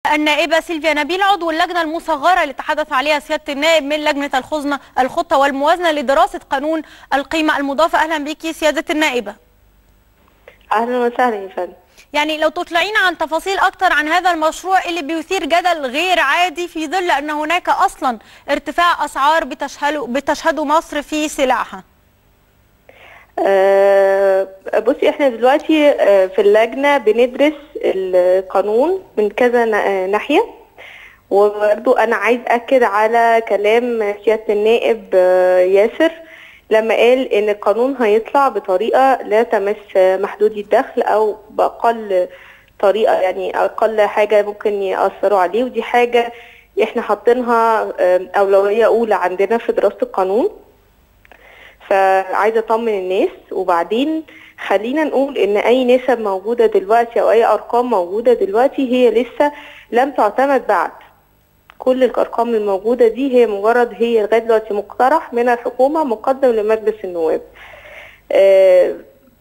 النائبة سيلفيا نبيل عضو اللجنة المصغرة اللي تحدث عليها سيادة النائب من لجنة الخزنة الخطة والموازنة لدراسة قانون القيمة المضافة أهلا بك سيادة النائبة اهلا وسهلا يا فندم يعني لو تطلعينا عن تفاصيل أكتر عن هذا المشروع اللي بيثير جدل غير عادي في ظل أن هناك أصلا ارتفاع أسعار بتشهده, بتشهده مصر في سلعها آه بصي احنا دلوقتي آه في اللجنه بندرس القانون من كذا ن- آه، ناحيه وبرضو انا عايز اكد على كلام سياده النائب آه، ياسر لما قال ان القانون هيطلع بطريقه لا تمس محدودي الدخل او باقل طريقه يعني اقل حاجه ممكن ياثروا عليه ودي حاجه احنا حاطينها آه، اولويه اولى عندنا في دراسه القانون فعايزه اطمن الناس وبعدين خلينا نقول ان اي نسب موجوده دلوقتي او اي ارقام موجوده دلوقتي هي لسه لم تعتمد بعد كل الارقام الموجوده دي هي مجرد هي لغايه دلوقتي مقترح من الحكومه مقدم لمجلس النواب آه،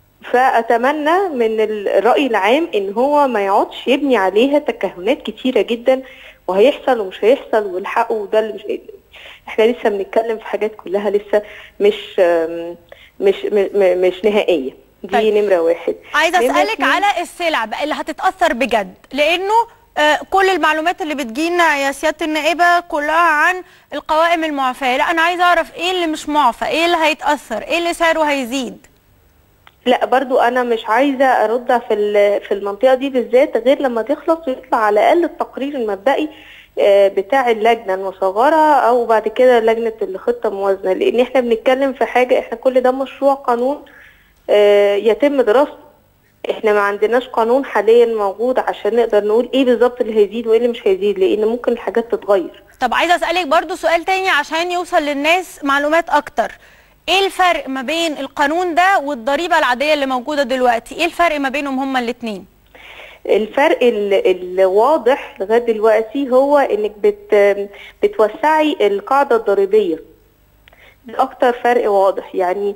فاتمنى من الراي العام ان هو ما يقعدش يبني عليها تكهنات كتيره جدا وهيحصل ومش هيحصل والحق وده اللي مش احنا لسه بنتكلم في حاجات كلها لسه مش آم، مش م- م- مش نهائيه دي طيب. نمره واحد عايزة نمرة أسألك اتنين- على السلع بقى اللي هتتأثر بجد لأنه آه، كل المعلومات اللي بتجينا يا سيادة النائبة كلها عن القوائم المعفاة لا أنا عايزة أعرف إيه اللي مش معفى إيه اللي هيتأثر إيه اللي سعره هيزيد لا برضو انا مش عايزه ارد في ال- في المنطقه دي بالذات غير لما تخلص ويطلع على الاقل التقرير المبدئي آه، بتاع اللجنه المصغره او بعد كده لجنه الخطه الموازنه لان احنا بنتكلم في حاجه احنا كل ده مشروع قانون آه، يتم دراسته احنا ما عندناش قانون حاليا موجود عشان نقدر نقول ايه بالظبط اللي هيزيد وايه اللي مش هيزيد لان ممكن الحاجات تتغير طب عايزة أسألك برضو سؤال تاني عشان يوصل للناس معلومات أكتر إيه الفرق ما بين القانون ده والضريبة العادية اللي موجودة دلوقتي إيه الفرق ما بينهم هما الاتنين الفرق ال- الواضح لغايه دلوقتي هو انك بت بتوسعي القاعده الضريبيه ده اكتر فرق واضح يعني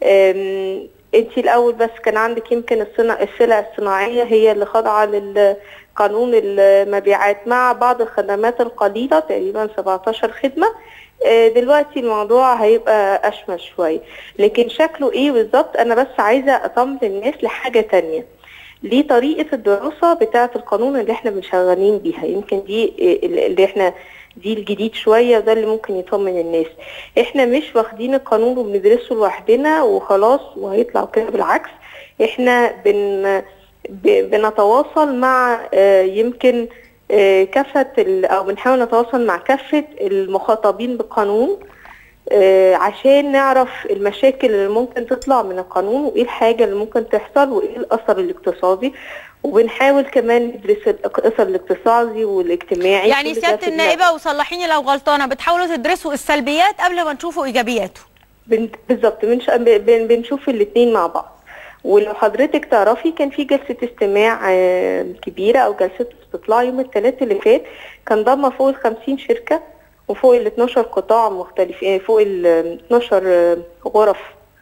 انت الاول بس كان عندك يمكن الصنع السلع الصناعيه هي اللي خاضعه للقانون المبيعات مع بعض الخدمات القليله تقريبا 17 خدمه آه، دلوقتي الموضوع هيبقى اشمل شويه لكن شكله ايه بالظبط انا بس عايزه اطمن الناس لحاجه تانية ليه طريقة الدراسة بتاعة القانون اللي احنا شغالين بيها يمكن دي اللي احنا دي الجديد شوية وده اللي ممكن يطمن الناس احنا مش واخدين القانون وبندرسه لوحدنا وخلاص وهيطلع كده بالعكس احنا بن ب- بنتواصل مع آه، يمكن آه، كافة ال- او بنحاول نتواصل مع كافة المخاطبين بالقانون آه، عشان نعرف المشاكل اللي ممكن تطلع من القانون وايه الحاجة اللي ممكن تحصل وايه الاثر الاقتصادي وبنحاول كمان ندرس الاثر الاقتصادي والاجتماعي يعني كل ده سيادة في دماغنا. النائبة وصلحيني لو غلطانة بتحاولوا تدرسوا السلبيات قبل ما تشوفوا إيجابياته بن- بالظبط بنش... بن... بنشوف الاثنين مع بعض ولو حضرتك تعرفي كان في جلسة استماع آه، كبيرة أو جلسة استطلاع يوم الثلاث اللي فات كان ضم فوق ال 50 شركة وفوق ال 12 قطاع مختلف يعني فوق ال 12 آه، غرف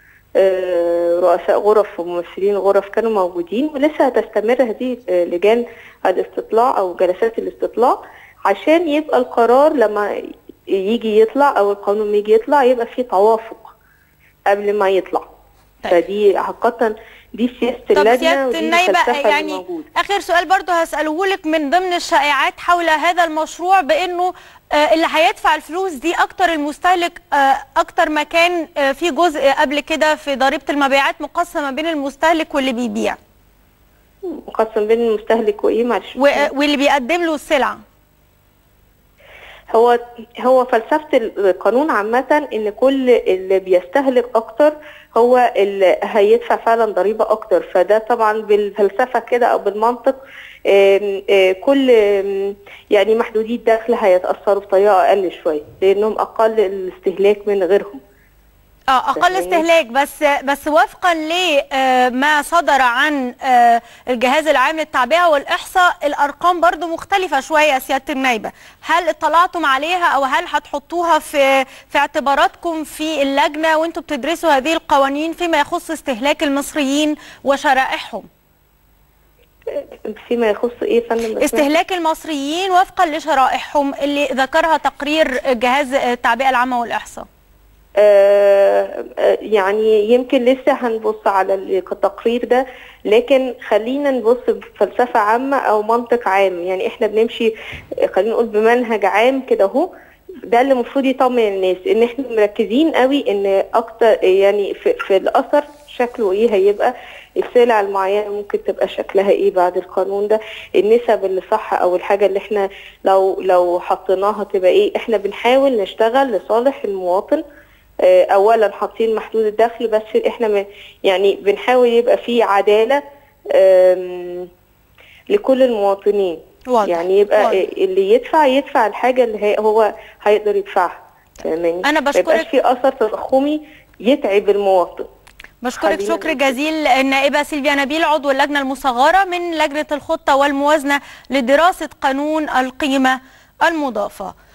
آه، رؤساء غرف وممثلين غرف كانوا موجودين ولسه هتستمر هذه آه، لجان الاستطلاع أو جلسات الاستطلاع عشان يبقى القرار لما يجي يطلع أو القانون يجي يطلع يبقى فيه توافق قبل ما يطلع طيب. فدي حقيقة دي سياسة طب اللجنة سيادة ودي النائبة الفلسفة اللي يعني موجودة. آخر سؤال برضو هسأله لك من ضمن الشائعات حول هذا المشروع بأنه آه، اللي هيدفع الفلوس دي أكتر المستهلك آه، أكتر ما كان آه، في جزء قبل كده في ضريبة المبيعات مقسمة بين المستهلك واللي بيبيع مقسم بين المستهلك وايه معلش و- واللي بيقدم له السلعة هو هو فلسفة القانون عامة ان كل اللي بيستهلك اكتر هو اللي هيدفع فعلا ضريبة اكتر فده طبعا بالفلسفة كده او بالمنطق آم، آه، كل آم، يعني محدودي الدخل هيتأثروا بطريقة اقل شوية لانهم اقل الاستهلاك من غيرهم اه اقل فاهماني؟ استهلاك بس بس وفقا لما صدر عن آه، الجهاز العام للتعبئه والاحصاء الارقام برضو مختلفه شويه يا سياده النائبه هل اطلعتم عليها او هل هتحطوها في في اعتباراتكم في اللجنه وانتم بتدرسوا هذه القوانين فيما يخص استهلاك المصريين وشرائحهم فيما يخص ايه يا فندم بس استهلاك المصريين وفقا لشرائحهم اللي ذكرها تقرير جهاز التعبئه العامه والاحصاء آه، آه، يعني يمكن لسه هنبص على التقرير ده لكن خلينا نبص بفلسفة عامة أو منطق عام يعني احنا بنمشي آه، خلينا نقول بمنهج عام كده اهو ده اللي المفروض يطمن الناس ان احنا مركزين قوي ان اكتر يعني في, في الاثر شكله ايه هيبقى السلع المعينه ممكن تبقى شكلها ايه بعد القانون ده النسب اللي صح او الحاجه اللي احنا لو لو حطيناها تبقى ايه احنا بنحاول نشتغل لصالح المواطن آه، اولا حاطين محدود الدخل بس احنا م- يعني بنحاول يبقى في عداله آم، لكل المواطنين واضح. يعني يبقى واضح. اللي يدفع يدفع الحاجه اللي هي هو هيقدر يدفعها فاهماني أنا ما يبقاش بشكرك. في اثر تضخمي يتعب المواطن بشكرك خلينا شكر نقول. جزيل النائبة سيلفيا نبيل عضو اللجنة المصغرة من لجنة الخطة والموازنة لدراسة قانون القيمة المضافة